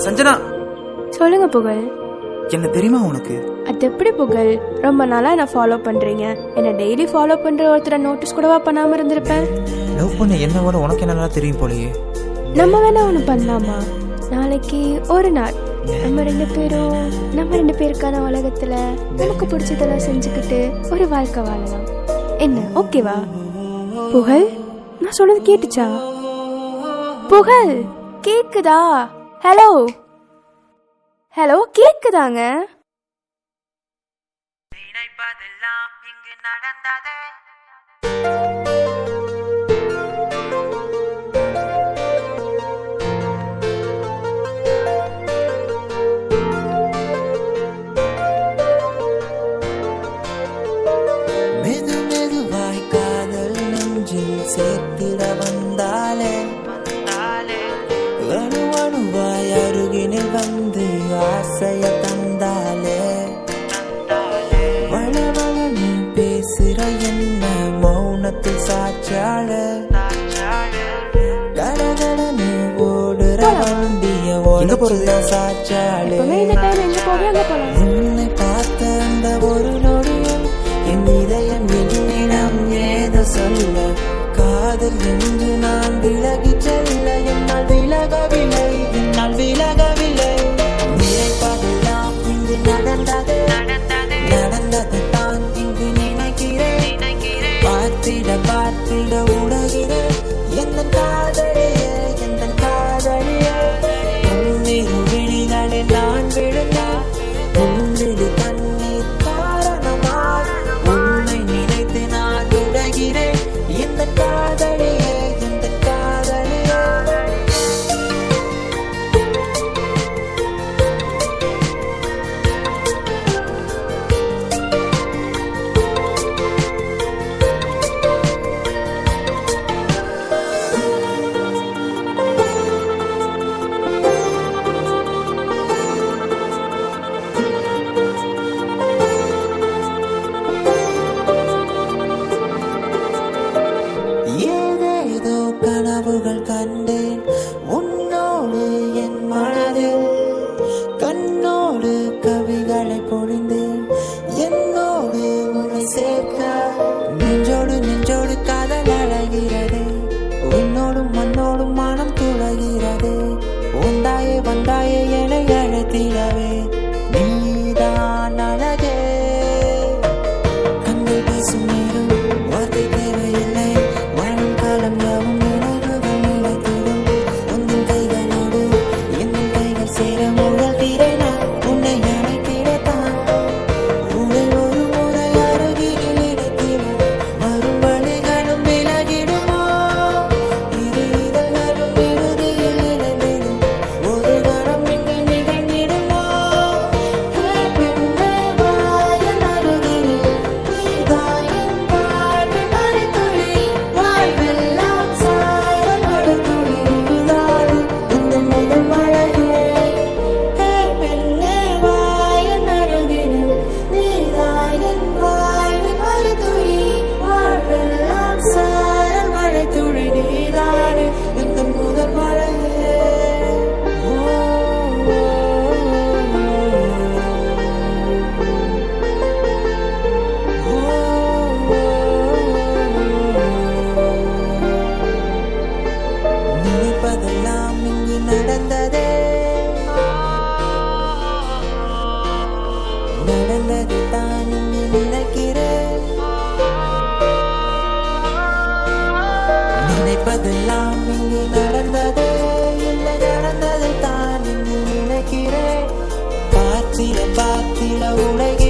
சஞ்சனா சொல்லுங்க புகழ் என்ன தெரியுமா உனக்கு அது எப்படி புகழ் ரொம்ப நாளா என்ன ஃபாலோ பண்றீங்க என்ன டெய்லி ஃபாலோ பண்ற ஒருத்தரை நோட்டீஸ் கூடவா பண்ணாம இருந்திருப்பேன் லவ் பண்ண என்ன விட உனக்கு என்ன நல்லா தெரியும் போலயே நம்ம வேணா ஒன்று பண்ணலாமா நாளைக்கு ஒரு நாள் நம்ம ரெண்டு பேரும் நம்ம ரெண்டு பேருக்கான உலகத்துல நமக்கு பிடிச்சதெல்லாம் செஞ்சுக்கிட்டு ஒரு வாழ்க்கை வாழலாம் என்ன ஓகேவா புகழ் நான் சொன்னது கேட்டுச்சா புகழ் கேக்குதா ஹலோ ஹலோ கேக்குதாங்க நினைப்பதெல்லாம் இங்கு நடந்ததே மெது மெதுவாய் காதல் நெஞ்சில் சேர்த்திட வந்தாலே அணு அணுவாய் அருகினில் வந்து ஆசைய தந்தாலே வளவளன்னு பேசுற என்ன மௌனத்தில் சாச்சாள கடகடன்னு ஓடுற வண்டிய எங்க போறது? ஓடுற சாச்சாளே எப்பவுமே இந்த டைம் எங்க போவே அங்க போலாம் உன்னை பார்த்த அந்த ஒரு நொடியில் என் இதயம் என்னிடம் ஏதோ சொல்ல காதல் என்று நான் விலகி செல்ல என்னால் விலகவில்லை என்னால் விலகவில்லை நினைப்பதெல்லாம் இங்கு நடந்தது நடந்தது தான் இங்கு நினைக்கிறேன் பார்த்திட பார்த்திட உடகிறேன் எந்த காதலியே எந்த காதலியே உன்னிரு விழிகளில் நான் விழுந்தேன் உன்னிரு கண்ணீர் காரணமாக உன்னை நினைத்து நான் உடகிறேன் எந்த காதலியே எந்த காதலியே ஏதேதோ கனவுகள் கண்டேன் உன்னோடு என் மனதில் கண்ணோடு கவிகளை பொழிந்தேன் என்னோடு உன்னை சேர்க்க நெஞ்சோடு நெஞ்சோடு காதல் அழகிறது உன்னோடும் மண்ணோடும் மனம் துளகிறது உந்தாயே வந்தாயே என அழைத்திடவே நீதான் அழகே கண்கள் பேசும் நேரம் வார்த்தை தேவையில்லை வாழும் காலம் யாவும் நினைவுகள் நிலைத்திடும் உந்தன் கைகளோடு என் கைகள் சேர முதல் திரைனா உன்னை அழைத்திடத்தான் உடல் ஒரு முறை அருகில் இடத்திலும் வரும் வழிகளும் விலகிடுமோ இரு இதழ்களும் இறுதியில் இணைந்திடும் ஒரு கணம் இங்கு நிகழ்ந்திடுமோ பெண்ணே வாயன் அருகில் நீதாயின் வாழ்வின் மறுதுளி வாழ்வெல்லாம் சாரம் மறுதுளி நீதானே இந்த முதல் மழையே பெண்ணே வாயன் அருகில் நீதாயின் வாழ்வின் மறுதுளி வாழ்வெல்லாம் சாரம் மழைத்துளி நீதானே இந்த முதல் மழையே நினைப்பதெல்லாம் இங்கு நடந்ததே நடந்தது தான் இங்கு நினைக்கிறேன் நினைப்பதெல்லாம் இங்கு நடந்ததே இல்லை நடந்தது தான் இங்கு நினைக்கிறேன் பார்த்திட பார்த்திட உலகே